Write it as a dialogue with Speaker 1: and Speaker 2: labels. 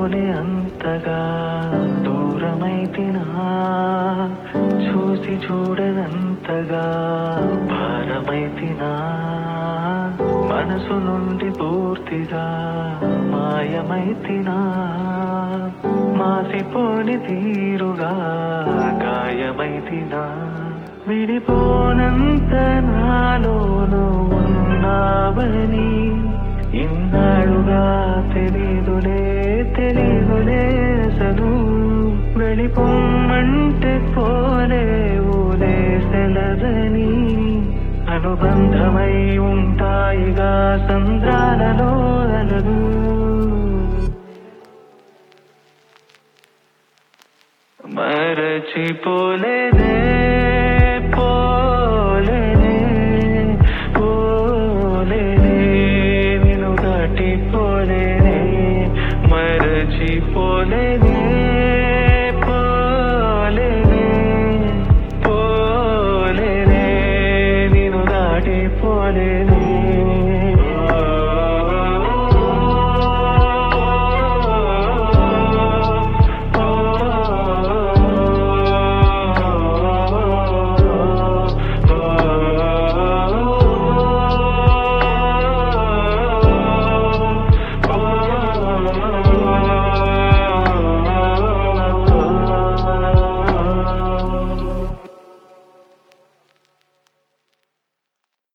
Speaker 1: తెలియదులే అంతగా దూరమైతినా చూసి చూడనంతగా భారమైతినా మనసు నుండి పూర్తిగా మాయమైతినా మాసిపోని తీరుగా గాయమైతినా విడిపోనంత నాలోను ఉన్నావని ఇన్నాళ్ళుగా తెలీదులే తెలీదులే అసలు వెళ్ళిపోమ్మంటే పోలే ఊలే సెలదని అనుబంధమై ఉంటాయిగా సంద్రాలలో అలలు మరచిపోలేనే పోలేనే పోలేనే నిన్ను దాటిపోలేనే మరచిపోలేనే పోలేనే పోలేనే నిన్ను దాటిపోలేనే